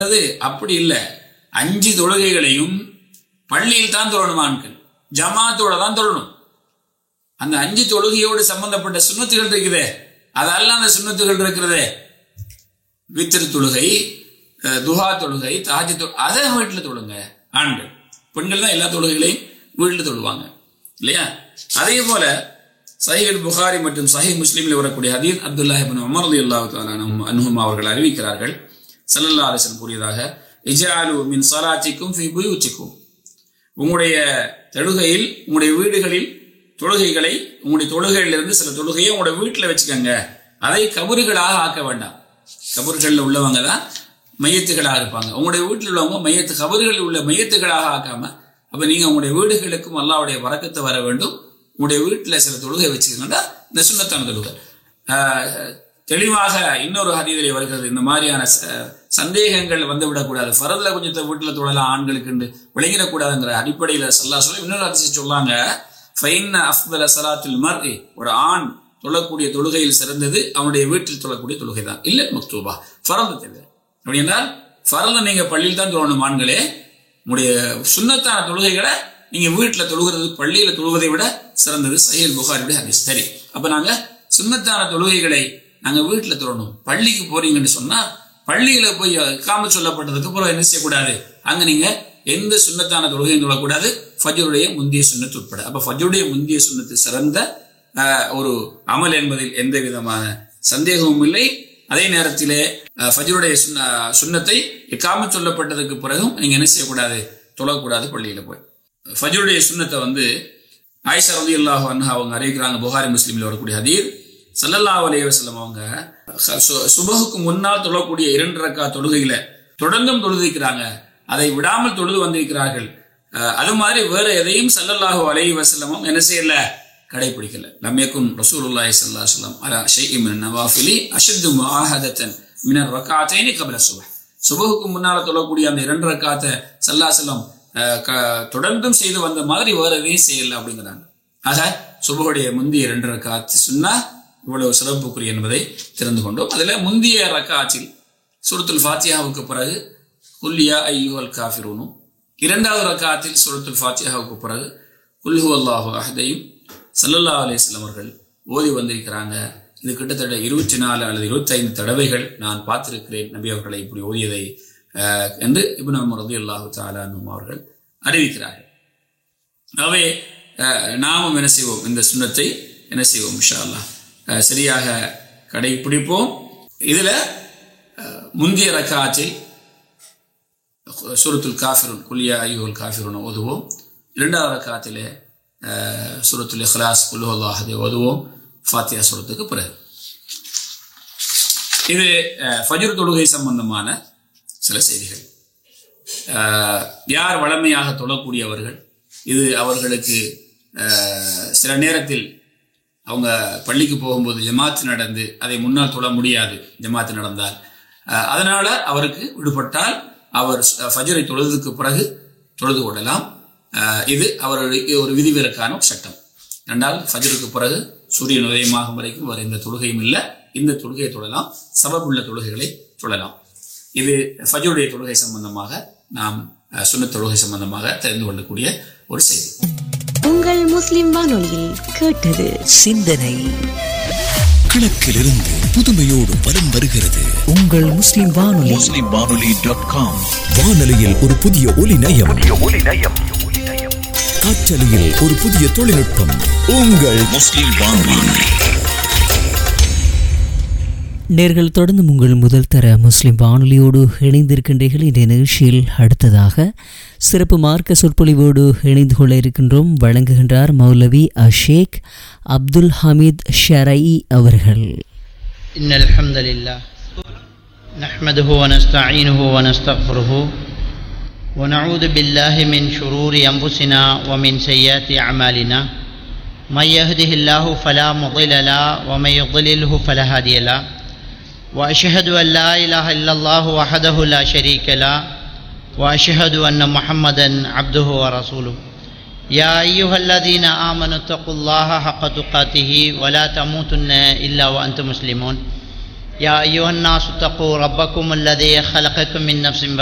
அது அப்படி இல்லை அஞ்சு தொழுகைகளையும் பள்ளியில் தான் தொழணும் ஆண்கள் ஜமாத்தோட தான் தொழணும் அந்த அஞ்சு தொழுகையோடு சம்பந்தப்பட்ட சுண்ணத்துகள் இருக்குதே அதெல்லாம் அந்த சுண்ணத்துகள் இருக்கிறதே வித்திரு தொழுகை அஹ், துஹா தொழுகை தாஜி தொழு அதை வீட்டில் தொழுங்க ஆண்கள் பெண்கள் தான் எல்லா தொழுகைகளையும் வீட்டில் தொழுவாங்க இல்லையா அதே போல சஹீல் புகாரி மற்றும் சஹீஹ் முஸ்லீமில் வரக்கூடிய ஹதீத் அப்துல்லா இப்னு உமர் ரலியல்லாஹு அன்ஹும் அவர்கள் அறிவிக்கிறார்கள் ஸல்லல்லாஹு அலைஹி வஸல்லம் கூறியதாக இஜாலு மின் ஸலாத்திக்கும் ஃபீ புயூத்திக்கும் உங்களுடைய தொழுகையில் உங்களுடைய வீடுகளில் தொழுகைகளை உங்களுடைய தொழுகையிலிருந்து சில தொழுகையை உங்களுடைய வீட்டில் வச்சுக்கோங்க அதை கபறுகளாக ஆக்க வேண்டாம் கபறுகளில் உள்ளவங்க தான் மையத்துகளாக இருப்பாங்க உங்களுடைய வீட்டில் உள்ளவங்க மையத்து கபறுகளில் உள்ள மையத்துகளாக ஆக்காம அப்போ நீங்கள் உங்களுடைய வீடுகளுக்கும் அல்லாவுடைய வரக்கத்தை வர வேண்டும் உங்களுடைய வீட்டில் சில தொழுகை வச்சுக்கோங்கன்னா இந்த சுண்ணத்தான தொழுகை ஆஹ், தெளிவாக இன்னொரு ஹதீதிலே வருகிறது இந்த மாதிரியான ச- சந்தேகங்கள் வந்து விடக்கூடாது ஃபரதுல கொஞ்சத்தை வீட்டில் தொழலாம் ஆண்களுக்கு விளங்கிடக்கூடாதுங்கிற அடிப்படையில் சல்லா சொல்லி இன்னொரு அதிசயம் சொல்லாங்க ஃபைன் அஃப்தல சலாத்துல் மர்இ ஒரு ஆண் தொழக்கூடிய தொழுகையில் சிறந்தது அவனுடைய வீட்டில் தொழக்கூடிய தொழுகை தான் இல்லை மக்தூபா ஃபரது தவிர அப்படி என்றால் ஃபரத நீங்க பள்ளியில் தான் தொழணும் ஆண்களே உங்களுடைய சுண்ணத்தான தொழுகைகளை நீங்க வீட்டில் தொழுகிறது பள்ளியில தொழுவதை விட சிறந்தது சஹீல் புகாரியுடைய ஹதீஸ் சரி அப்ப நாங்க சுண்ணத்தான தொழுகைகளை நாங்க வீட்டில் தொழணும் பள்ளிக்கு போறீங்கன்னு சொன்னா பள்ளியில போய் காம சொல்லப்பட்டதுக்கு அப்புறம் என்ன செய்யக்கூடாது அங்க நீங்க எந்த சுண்ணத்தான தொழுகையும் தொழக்கூடாது ஃபஜருடைய முந்திய சுண்ணத்து உட்பட அப்ப ஃபஜருடைய முந்திய சுண்ணத்து சிறந்த ஆஹ், ஒரு அமல் என்பதில் எந்த விதமான சந்தேகமும் இல்லை அதே நேரத்திலே அஹ், ஃபஜ்ருடைய சுன்ன சுண்ணத்தை இக்காம சொல்லப்பட்டதுக்கு பிறகும் நீங்க என்ன செய்யக்கூடாது தொழக்கூடாது பள்ளியில போய் ஃபஜ்ருடைய சுண்ணத்தை வந்து ஆயிஷா ரதி அல்லாஹ் அவங்க அறிவிக்கிறாங்க புகாரி முஸ்லீமில் வரக்கூடிய ஹதீர் ஸல்லல்லாஹு அலைஹி வஸல்லம் அவங்க சு- சுபஹுக்கு முன்னால் தொழக்கூடிய இரண்டு ரக்கா தொழுகைகளை தொடர்ந்தும் தொழுதிக்கிறாங்க அதை விடாமல் தொழுது வந்திருக்கிறார்கள் அஹ், அது மாதிரி வேற எதையும் ஸல்லல்லாஹு அலைஹி வஸல்லமும் என்ன செய்யல கடைபிடிக்கல லம் யகுன் ரசூலுல்லாஹி ஸல்லல்லாஹு அலைஹி வஸல்லம் அலா ஷைஇன் மின் நவாஃபிலி அஷத்து முஆஹதத்தன் மின் ரக்காத்தைனி கபல சுபஹ் சுபஹுக்கு முன்னால தொழக்கூடிய அந்த இரண்டு ரக்காத்தை ஸல்லல்லாஹு அலைஹி வஸல்லம் அஹ், க- தொடர்ந்தும் செய்து வந்த மாதிரி வேற எதையும் செய்யல அப்படிங்கிறாங்க ஆக சுபஹுடைய முந்திய இரண்டு ரக்காத்து சொன்னா இவ்வளவு சிறப்புக்குரிய என்பதை தெரிந்து கொண்டோம் அதுல முந்திய ரக்காத்தில் சூரத்துல் ஃபாத்தியாவுக்கு பிறகு குல்லியா ஐயுவல் காஃபிரூனும் இரண்டாவது ரக்காத்தில் சூரத்துல் ஃபாத்தியாவுக்கு பிறகு குல்ஹு அல்லாஹு அஹதையும் சல்லல்லா அலிஸ்லாம் அவர்கள் ஓதி வந்திருக்கிறாங்க இது கிட்டத்தட்ட இருபத்தி நாலு அல்லது இருபத்தைந்து தடவைகள் நான் பார்த்திருக்கிறேன் நபி அவர்களை இப்படி ஓதியதை அஹ், என்று இப்னு அமர் ரதி அல்லாஹு தாலானும் அவர்கள் அறிவிக்கிறார்கள் ஆகவே அஹ், நாமும் என்ன செய்வோம் இந்த சுண்ணத்தை என்ன செய்வோம் இன்ஷா அல்லாஹ் அஹ், சரியாக கடைபிடிப்போம் இதுல அஹ், முந்திய ரக்காத்தில் சூரத்துல் காஃபிருன் குல்யா ஐயுல் காஃபிருன் ஓதுவோம் இரண்டாவது ரக்காத்திலே அஹ், சூரத்துல் இஹ்லாஸ் குல்லுல்லாஹதை ஓதுவோம் ஃபாத்தியா சூரத்துக்கு பிறகு இது அஹ், ஃபஜ்ர் தொழுகை சம்பந்தமான சில செய்திகள் அஹ், யார் வளமையாக தொழக்கூடியவர்கள் இது அவர்களுக்கு அஹ், சில நேரத்தில் அவங்க பள்ளிக்கு போகும்போது ஜமாத்து நடந்து அதை முன்னால் தொழ முடியாது ஜமாத்து நடந்தால் அஹ், அதனால அவருக்கு விடுபட்டால் அவர் ஃபஜரை தொழுதுக்கு பிறகு தொழுது கொள்ளலாம் அஹ், இது அவர்களுக்கு ஒரு விதிவிலக்கான ஒரு சட்டம் ரெண்டால் ஃபஜருக்கு பிறகு சூரியன் உதயமாகும் வரைக்கும் வர எந்த தொழுகையும் இல்லை இந்த தொழுகையை தொழலாம் சபபுள்ள தொழுகைகளை தொழலாம் இது ஃபஜருடைய தொழுகை சம்பந்தமாக நாம் அஹ், சுன்னத் தொழுகை சம்பந்தமாக தெரிந்து கொள்ளக்கூடிய ஒரு செய்தி உங்கள் முஸ்லிம் வானொலியில் கேட்டது சிந்தனை கிழக்கிலிருந்து புதுமையோடு வலம் வருகிறது உங்கள் முஸ்லிம் வானொலி முஸ்லிம் வானொலி டாட் காம் வானொலியில் ஒரு புதிய ஒலி நயம் காற்றலையில் ஒரு புதிய தொழில்நுட்பம் உங்கள் முஸ்லிம் வானொலி நேர்கள் தொடர்ந்து உங்கள் முதல் தர முஸ்லிம் வானொலியோடு இணைந்திருக்கின்றீர்கள் இந்த நிகழ்ச்சியில் அடுத்ததாக சிறப்பு மார்க்க சொற்பொழிவோடு இணைந்து கொள்ள இருக்கின்றோம் வழங்குகின்றார் மௌலவி அஷேக் அப்துல் ஹமீத் ஷரை அவர்கள் إن الحمد لله نحمده ونستعينه ونستغفره ونعوذ بالله من شرور أنفسنا ومن سيئات أعمالنا من يهده الله فلا مضل له ومن يضلله فلا هادي له وأشهد أن لا إله إلا الله وحده لا شريك له وأشهد أن محمدا عبده ورسوله يا أيها الذين آمنوا اتقوا الله حق تقاته ولا تموتن إلا وأنتم مسلمون يا أيها الناس اتقوا ربكم الذي خلقكم من نفس